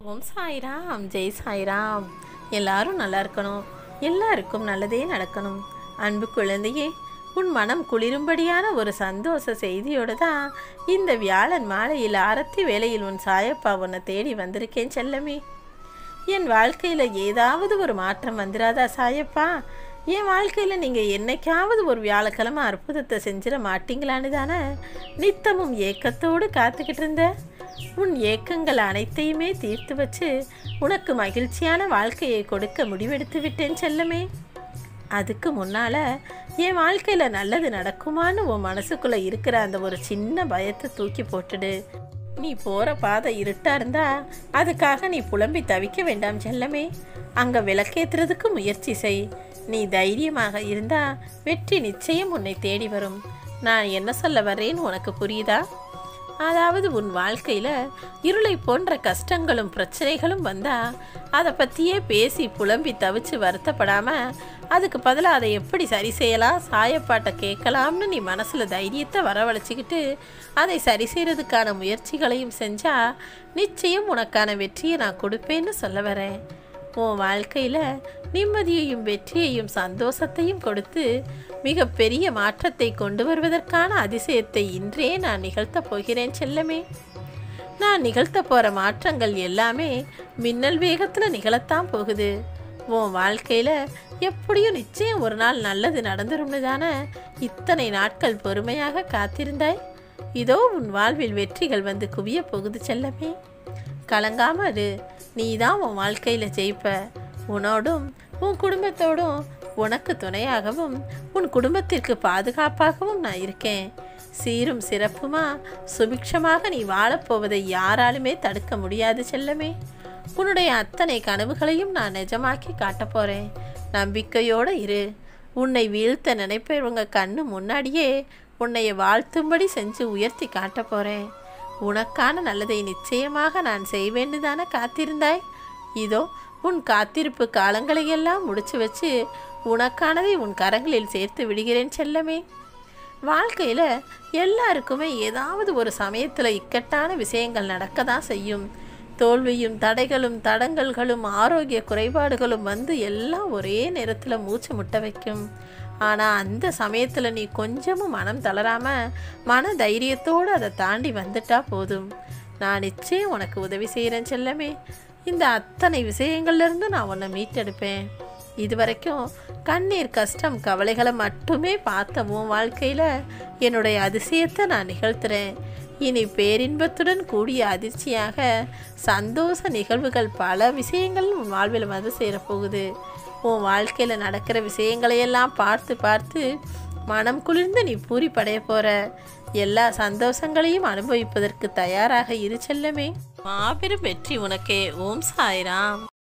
ஓம் சாய்ராம் ஜெய் சாய்ராம் எல்லாரும் நல்லா இருக்கணும் எல்லாருக்கும் நல்லதே நடக்கணும் அன்பு குழந்தையே உன் மனம் குளிரும்படியான ஒரு சந்தோஷ செய்தியோடு தான் இந்த வியாழன் மாலையில் ஆரத்தி வேளையில் உன் சாயப்பா உன்னை தேடி வந்திருக்கேன் செல்லமே என் வாழ்க்கையில் ஏதாவது ஒரு மாற்றம் வந்துடாதா சாயப்பா என் வாழ்க்கையில் நீங்கள் என்னைக்காவது ஒரு வியாழக்கிழமை அற்புதத்தை செஞ்சிட மாட்டீங்களான்னு தானே நித்தமும் ஏக்கத்தோடு காத்துக்கிட்டு இருந்த உன் ஏக்கங்கள் அனைத்தையுமே தீர்த்து வச்சு உனக்கு மகிழ்ச்சியான வாழ்க்கையை கொடுக்க முடிவெடுத்து விட்டேன் செல்லமே அதுக்கு முன்னால் என் வாழ்க்கையில் நல்லது நடக்குமான்னு உன் மனசுக்குள்ளே இருக்கிற அந்த ஒரு சின்ன பயத்தை தூக்கி போட்டுடு நீ போகிற பாதை இருட்டாக இருந்தா அதுக்காக நீ புலம்பி தவிக்க வேண்டாம் செல்லமே அங்கே விளக்கேற்றுறதுக்கு முயற்சி செய் நீ தைரியமாக இருந்தா வெற்றி நிச்சயம் உன்னை தேடி வரும் நான் என்ன சொல்ல வர்றேன்னு உனக்கு புரியுதா அதாவது உன் வாழ்க்கையில் இருளை போன்ற கஷ்டங்களும் பிரச்சனைகளும் வந்தா அதை பற்றியே பேசி புலம்பி தவிச்சு வருத்தப்படாமல் அதுக்கு பதிலாக அதை எப்படி சரி செய்யலாம் சாயப்பாட்டை கேட்கலாம்னு நீ மனசில் தைரியத்தை வரவழைச்சிக்கிட்டு அதை சரி செய்கிறதுக்கான முயற்சிகளையும் செஞ்சால் நிச்சயம் உனக்கான வெற்றியை நான் கொடுப்பேன்னு சொல்ல வரேன் உன் வாழ்க்கையில் நிம்மதியையும் வெற்றியையும் சந்தோஷத்தையும் கொடுத்து மிகப்பெரிய மாற்றத்தை கொண்டு வருவதற்கான அதிசயத்தை இன்றே நான் நிகழ்த்தப் போகிறேன் செல்லமே நான் நிகழ்த்த போகிற மாற்றங்கள் எல்லாமே மின்னல் வேகத்தில் நிகழத்தான் போகுது உன் வாழ்க்கையில் எப்படியும் நிச்சயம் ஒரு நாள் நல்லது நடந்துரும்னு தானே இத்தனை நாட்கள் பொறுமையாக காத்திருந்தாய் இதோ உன் வாழ்வில் வெற்றிகள் வந்து குவிய போகுது செல்லமே கலங்காம இரு நீ தான் உன் வாழ்க்கையில் ஜெயிப்ப உன்னோடும் உன் குடும்பத்தோடும் உனக்கு துணையாகவும் உன் குடும்பத்திற்கு பாதுகாப்பாகவும் நான் இருக்கேன் சீரும் சிறப்புமா சுபிக்ஷமாக நீ வாழப்போவதை யாராலுமே தடுக்க முடியாது செல்லமே உன்னுடைய அத்தனை கனவுகளையும் நான் நிஜமாக்கி காட்டப் போகிறேன் நம்பிக்கையோடு இரு உன்னை வீழ்த்த நினைப்பவங்க கண்ணு முன்னாடியே உன்னைய வாழ்த்தும்படி செஞ்சு உயர்த்தி காட்டப் போகிறேன் உனக்கான நல்லதை நிச்சயமாக நான் செய்வேன்னு தானே காத்திருந்தாய் இதோ உன் காத்திருப்பு காலங்களையெல்லாம் முடிச்சு வச்சு உனக்கானதை உன் கரங்களில் சேர்த்து விடுகிறேன் செல்லமே வாழ்க்கையில் எல்லாருக்குமே ஏதாவது ஒரு சமயத்தில் இக்கட்டான விஷயங்கள் நடக்க தான் செய்யும் தோல்வியும் தடைகளும் தடங்கல்களும் ஆரோக்கிய குறைபாடுகளும் வந்து எல்லாம் ஒரே நேரத்தில் மூச்சு முட்ட வைக்கும் ஆனால் அந்த சமயத்தில் நீ கொஞ்சமும் மனம் தளராமல் மன தைரியத்தோடு அதை தாண்டி வந்துட்டா போதும் நான் நிச்சயம் உனக்கு உதவி செய்கிறேன் செல்லமே இந்த அத்தனை விஷயங்கள்லேருந்து நான் உன்னை மீட்டெடுப்பேன் இது வரைக்கும் கண்ணீர் கஷ்டம் கவலைகளை மட்டுமே பார்த்த உன் வாழ்க்கையில் என்னுடைய அதிசயத்தை நான் நிகழ்த்துறேன் இனி பேரின்பத்துடன் கூடிய அதிர்ச்சியாக சந்தோஷ நிகழ்வுகள் பல விஷயங்கள் உன் வாழ்வில் வந்து சேரப்போகுது உன் வாழ்க்கையில் நடக்கிற விஷயங்களையெல்லாம் பார்த்து பார்த்து மனம் குளிர்ந்து நீ பூரிப்படைய போகிற எல்லா சந்தோஷங்களையும் அனுபவிப்பதற்கு தயாராக இரு செல்லமே மாபெரும் வெற்றி உனக்கே ஓம் சாய்ராம்